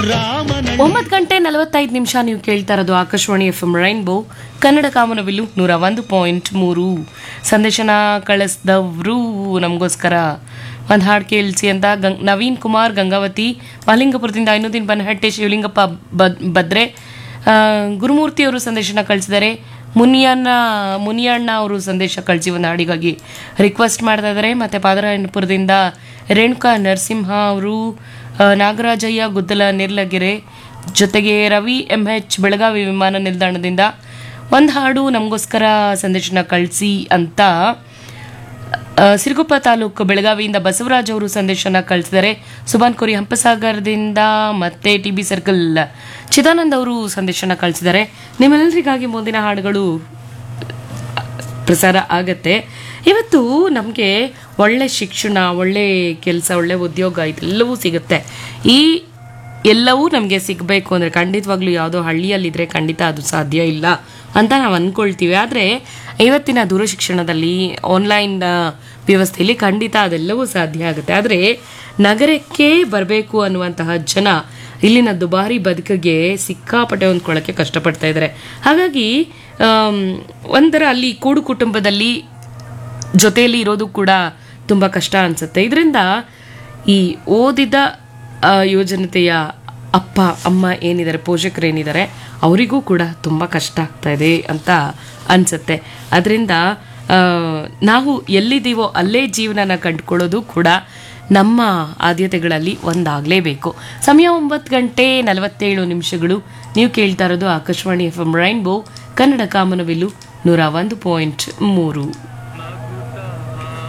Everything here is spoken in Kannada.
ಒಂಬತ್ತು ಗಂಟೆ ನಲವತ್ತೈದು ನಿಮಿಷ ನೀವು ಕೇಳ್ತಾ ಇರೋದು Akashvani F M rainbow Kannada ಕಾಮನವಿಲ್ಲು ನೂರ ಒಂದು ಪಾಯಿಂಟ್ ಮೂರು ಸಂದೇಶನ ಕಳಿಸಿದವರು ನಮಗೋಸ್ಕರ ಒಂದು ಹಾಡು ಕೇಳಿಸಿ ಅಂತ ಗಂಗ್ ನವೀನ್ ಕುಮಾರ್ ಗಂಗಾವತಿ ಮಹಲಿಂಗಪುರದಿಂದ ಐನೂದಿನ್ ಬನಹಟ್ಟೆ ಶಿವಲಿಂಗಪ್ಪ ಬದ್ ಬದ್ರೆ ಆ, ಗುರುಮೂರ್ತಿ ಅವರು ಸಂದೇಶನ ಕಳಿಸಿದ್ದಾರೆ ಮುನಿಯಣ್ಣ ಮುನಿಯಣ್ಣ ಅವರು ಸಂದೇಶ ಕಳಿಸಿ ಒಂದು ಹಾಡಿಗಾಗಿ ರಿಕ್ವೆಸ್ಟ್ ಮಾಡ್ತಾ ಇದ್ದಾರೆ ಮತ್ತು ಪಾದರಾಯಣಪುರದಿಂದ ರೇಣುಕಾ ನರಸಿಂಹ ಅವರು ಆ, ನಾಗರಾಜಯ್ಯ ಗುದ್ದಲ ನಿರ್ಲಗೆರೆ ಜೊತೆಗೆ ರವಿ ಎಂ ಎಚ್ ಬೆಳಗಾವಿ ವಿಮಾನ ನಿಲ್ದಾಣದಿಂದ ಒಂದು ಹಾಡು ನಮಗೋಸ್ಕರ ಸಂದೇಶನ ಕಳಿಸಿ ಅಂತ ಆ, ಸಿರುಗುಪ್ಪ ತಾಲೂಕು ಬೆಳಗಾವಿಯಿಂದ ಬಸವರಾಜ್ ಅವರು ಸಂದೇಶನ ಕಳಿಸಿದ್ದಾರೆ ಸುಭಾನ್ ಕೋರಿ ಹಂಪಸಾಗರದಿಂದ ಮತ್ತೆ ಟಿ ಬಿ ಸರ್ಕಲ್ ಚಿದಾನಂದ್ ಅವರು ಸಂದೇಶನ ಕಳಿಸಿದ್ದಾರೆ ನಿಮ್ಮೆಲ್ಲರಿಗಾಗಿ ಮುಂದಿನ ಹಾಡುಗಳು ಪ್ರಸಾರ ಆಗತ್ತೆ ಇವತ್ತು ನಮಗೆ ಒಳ್ಳೆ ಶಿಕ್ಷಣ ಒಳ್ಳೆ ಕೆಲಸ ಒಳ್ಳೆ ಉದ್ಯೋಗ ಇದೆಲ್ಲವೂ ಸಿಗುತ್ತೆ ಈ ಎಲ್ಲವೂ ನಮಗೆ ಸಿಗಬೇಕು ಅಂದರೆ ಖಂಡಿತವಾಗ್ಲೂ ಯಾವುದೋ ಹಳ್ಳಿಯಲ್ಲಿದ್ದರೆ ಖಂಡಿತ ಅದು ಸಾಧ್ಯ ಇಲ್ಲ ಅಂತ ನಾವು ಅಂದ್ಕೊಳ್ತೀವಿ ಆದರೆ ಇವತ್ತಿನ ದೂರಶಿಕ್ಷಣದಲ್ಲಿ ಆನ್ಲೈನ್ ವ್ಯವಸ್ಥೆಯಲ್ಲಿ ಖಂಡಿತ ಅದೆಲ್ಲವೂ ಸಾಧ್ಯ ಆಗುತ್ತೆ ಆದರೆ ನಗರಕ್ಕೆ ಬರಬೇಕು ಅನ್ನುವಂತಹ ಜನ ಇಲ್ಲಿನ ದುಬಾರಿ ಬದುಕಿಗೆ ಸಿಕ್ಕಾಪಟ್ಟೆ ಹೊಂದ್ಕೊಳ್ಳೋಕ್ಕೆ ಕಷ್ಟಪಡ್ತಾ ಇದ್ದಾರೆ ಹಾಗಾಗಿ ಆಮ್, ಒಂಥರ ಅಲ್ಲಿ ಕೂಡು ಕುಟುಂಬದಲ್ಲಿ ಜೊತೆಯಲ್ಲಿ ಇರೋದು ಕೂಡ ತುಂಬ ಕಷ್ಟ ಅನಿಸುತ್ತೆ ಇದರಿಂದ ಈ ಓದಿದ ಆ, ಯೋಜನತೆಯ ಅಪ್ಪ ಅಮ್ಮ ಏನಿದ್ದಾರೆ ಪೋಷಕರು ಏನಿದ್ದಾರೆ ಅವರಿಗೂ ಕೂಡ ತುಂಬ ಕಷ್ಟ ಆಗ್ತಾ ಇದೆ ಅಂತ ಅನಿಸುತ್ತೆ ಅದರಿಂದ ನಾವು ಎಲ್ಲಿದ್ದೀವೋ ಅಲ್ಲೇ ಜೀವನನ ಕಂಡುಕೊಳ್ಳೋದು ಕೂಡ ನಮ್ಮ ಆದ್ಯತೆಗಳಲ್ಲಿ ಒಂದಾಗಲೇಬೇಕು ಸಮಯ ಒಂಬತ್ತು ಗಂಟೆ ನಲವತ್ತೇಳು ನಿಮಿಷಗಳು ನೀವು ಕೇಳ್ತಾ ಇರೋದು Akashvani F M rainbow Kannada ಕಾಮನವಿಲ್ಲು ನೂರ ಒಂದು ಪಾಯಿಂಟ್ ಮೂರು